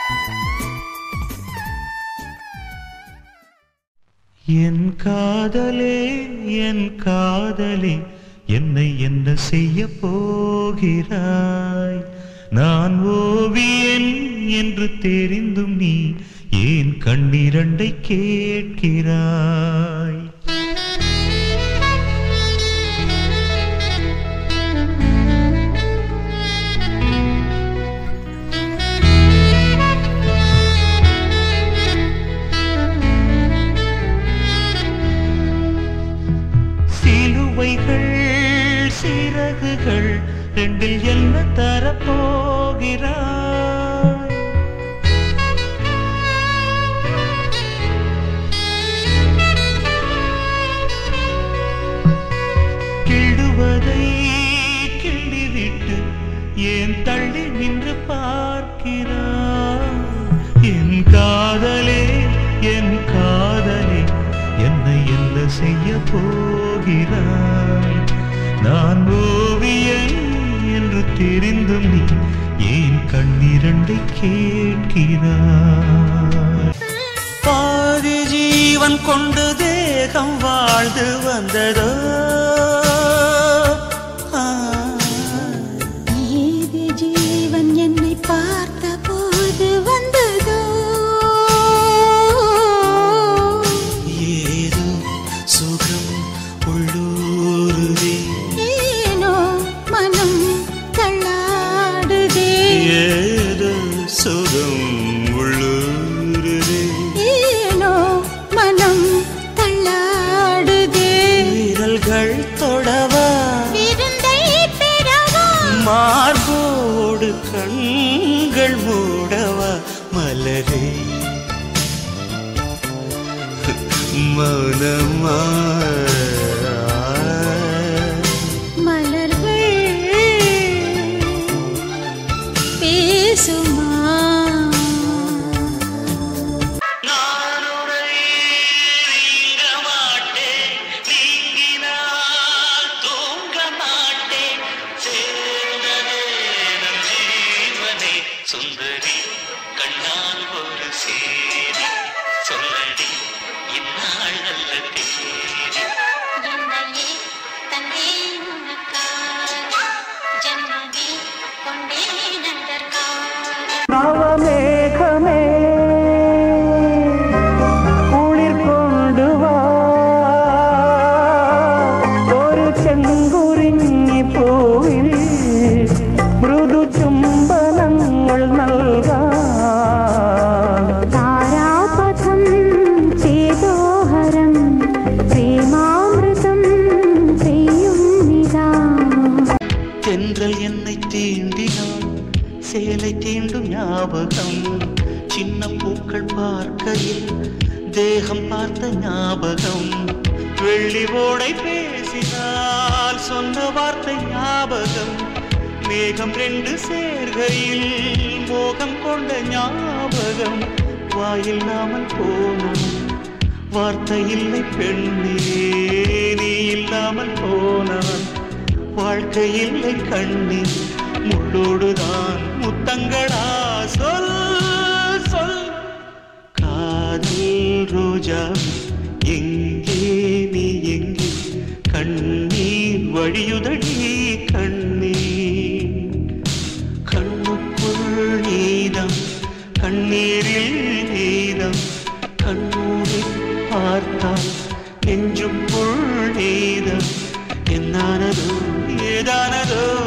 என் காதலே என் காதலே என்னை என்ன செய்ய போகிறாய் நான் ஓவியன் என்று தெரிந்தும் நீ ஏன் கண்ணிரண்டை கேட்கிறாய் சிலுவைகள் சிறகுகள் ரெண்டில் என்ன தரப்போகிறாய் கிள்ளுவதை கிள்ளிவிட்டு ஏன் தள்ளி நின்று பார்க்கிறாய் என் காதலே என் காதலே என்னை என்ன செய்ய போகிறாய் நான் ஓவியன் என்று தெரிந்தும் நீ ஏன் கண்ணிரண்டை கேட்கிறாய் பாதி ஜீவன் கொண்டு தேகம் வாழ்ந்து வந்ததோ ஆ. ஏது ஜீவன் என்னை பார்த்த போது வந்ததோ ஏதோ சுகம் உள்ளூருவே ஏனோ மனம் தள்ளாடுதே ஏதோ சுகம் உள்ளூருவே ஏனோ மனம் தள்ளாடுதே விரல்கள் தொடவா விருந்தை பெறவா மார்போடு கண்கள் மூடவா மலரே மௌனமா மலர்கள் பேசுமா நான் உன்னை நீங்க மாட்டேன் நீங்கினால் தூங்க மாட்டேன் சேர்ந்ததே நம் ஜீவனே சுந்தரி கண்ணால் ஒரு சேரி சொல்லடி இந்நாள் நல்ல தேதி என்னையே தந்தேன் உனக்காக ஜன்மமே கொண்டேன் அந்தற்காக நவமேகமே குளிர் கொண்டு வா ஒரு செங்குறிஞ்சி பூவில் மிருது ചുംബനങ്ങൾ നൽകാം താരാപഥം ചേതോഹരം പ്രേമാമൃതം പെയ്യുന്നിതാ தென்றல் என்னை தீண்டினான் சேலை தீண்டும் ஞாபகம் சின்ன பூக்கள் பார்க்கையில் தேகம் பார்த்த ஞாபகம் வெள்ளி ஓடை பேசினால் சொன்ன வார்த்தை ஞாபகம் மேகம் ரெண்டு சேர்கையில் மோகம் கொண்ட ஞாபகம் வாயில்லாமல் போனான் வார்த்தை இல்லை பெண்ணே நீ இல்லாமல் போனான் வாழ்க்கை இல்லை கண்ணே முள்ளோடுதான் முத்தங்களா சொல் சொல் காதல் ரோஜா எங்கே நீ எங்கே கண்ணீர் வழியுதடி கண்ணீர் கண்ணுக்குள் நீதம் கண்ணீரில் நீதம் கண்ணூரை பார்த்தால் நெஞ்சுக்குள் நீதம் என்னானதோ ஏதானதோ